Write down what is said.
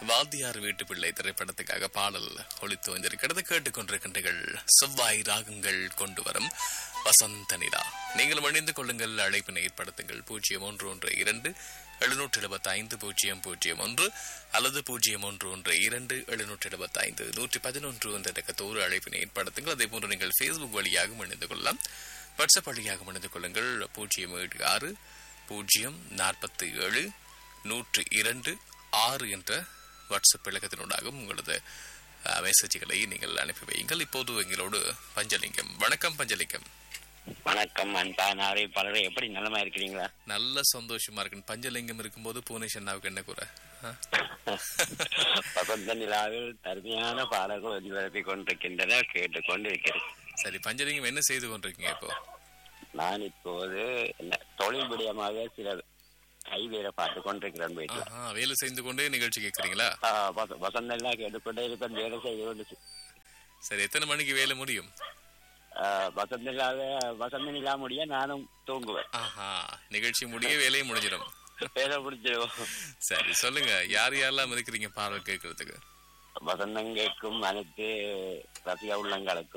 வாத்தியார் வீட்டு பிள்ளை திரைப்படத்துக்காக பாடல் ஒளித்து வந்திருக்கிறது கேட்டுக்கொண்டிருக்கின்றீர்கள் செவ்வாய் ராகங்கள் கொண்டு வரும் வசந்த நிலா நீங்களும் அணிந்து கொள்ளுங்கள் அழைப்பினை ஏற்படுத்துங்கள் பூஜ்ஜியம் ஒன்று ஒன்று இரண்டு எழுநூற்றி எழுபத்தி ஐந்து பூஜ்ஜியம் பூஜ்ஜியம் ஒன்று அல்லது பூஜ்ஜியம் ஒன்று ஒன்று இரண்டு எழுநூற்றி எழுபத்தி ஐந்து நூற்றி பதினொன்று என்ற இலக்கத்தோடு அழைப்பினை ஏற்படுத்துங்கள் அதே போன்று நீங்கள் ஃபேஸ்புக் வழியாகவும் இணைந்து கொள்ளலாம் வாட்ஸ்அப் வழியாக இணைந்து கொள்ளுங்கள் பூஜ்ஜியம் ஏழு ஆறு பூஜ்ஜியம் நாற்பத்தி ஏழு நூற்று இரண்டு ஆறு என்ற வாட்ஸ்அப் இலக்கத்தினூடாகவும் உங்களது அஹ், மெசேஜ்களை நீங்கள் அனுப்பி வையுங்கள் இப்போது எங்களோடு பஞ்சலிங்கம் வணக்கம் பஞ்சலிங்கம் வணக்கம் அன்பான அறிவிப்பாளரை எப்படி நலமா இருக்கிறீங்களா நல்ல சந்தோஷமா இருக்கு பஞ்சலிங்கம் இருக்கும்போது பூனேஷ் அண்ணாவுக்கு என்ன கூற ஆ? வசந்த நிலாவில் தருமையான பாடல்கள் ஒளிபரப்பிக் கொண்டிருக்கின்றன கேட்டுக்கொண்டு இருக்கிறேன் சரி பஞ்சலிங்கம் என்ன செய்து கொண்டிருக்கீங்க இப்போ நான் இப்போது என்ன தொழில் விடயமாக சில கைவேற பார்த்து கொண்டிருக்கிறேன் வீட்டில் ஆஹா, வேலை செய்து கொண்டே நிகழ்ச்சி கேட்கறீங்களா வசந்த நிலா கேட்டுக்கொண்டே இருப்பேன் வேலை செய்து கொண்டு சி- சரி எத்தனை மணிக்கு வேலை முடியும் ஆ, வசந்த நிலாவ வசந்த நிலா முடிய நானும் தூங்குவேன் ஆஹா நிகழ்ச்சி முடிய வேலையும் முடிஞ்சிடும் வேலை முடிச்சிருவோம் சரி சொல்லுங்க யார் யாரெல்லாம் இருக்கிறீங்க பாடல் கேட்கறதுக்கு வசந்தம் கேட்கும் அனைத்து ரசிக உள்ளங்களுக்கும்